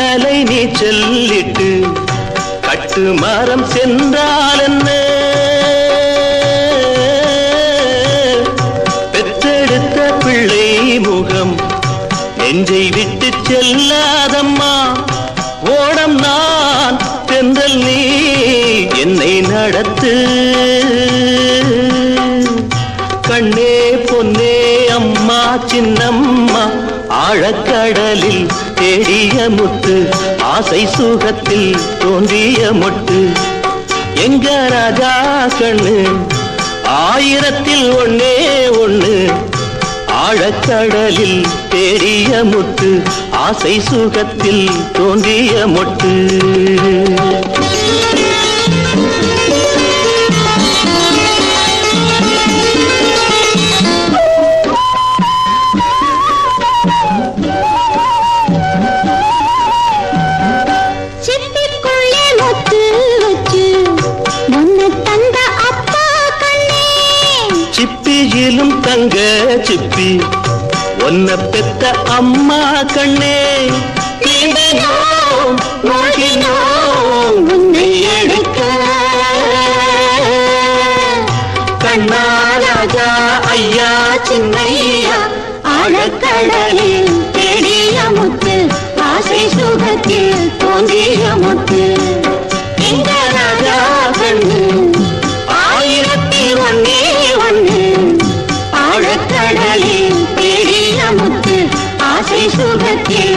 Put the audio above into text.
கட்டளை நீ சொல்லிட்டு கட்டு மரம் சென்றால் என்ன பெற்றெடுத்த பிள்ளை முகம் நெஞ்சை விட்டு செல்லாதம்மா ஓடம் நான் தென்றல் நீ என்னை நடத்து கண்ணே பொன்னே அம்மா சின்னம்மா ஆழக்கடலில் தேடிய முத்து ஆசை சுகத்தில் தோன்றிய மொட்டு எங்க ராஜா கண்ணு ஆயிரத்தில் ஒன்னே ஒண்ணு ஆழக்கடலில் தேடிய முத்து ஆசை சுகத்தில் தோன்றிய மொட்டு சிப்பிக்குள்ளே முத்து வச்சு முன்ன தந்த அப்பா கண்ணே சிப்பியிலும் தங்க சிப்பி ஒன்ன பெத்த அம்மா கண்ணே நீந்தினோம், மூழ்கினோம், உன்னை எடுக்க கண்ணா ராஜா ஐயா சின்னையா ஆழக்கடலில் தேடிய முத்து ஆசை சுகத்தில் தோன்றிய முத்து எங்க ராஜா கண்ணு ஆயிரத்தி ஒன்னே ஒண்ணு ஆழக்கடலில் தேடிய முத்து ஆசை சுகத்தில்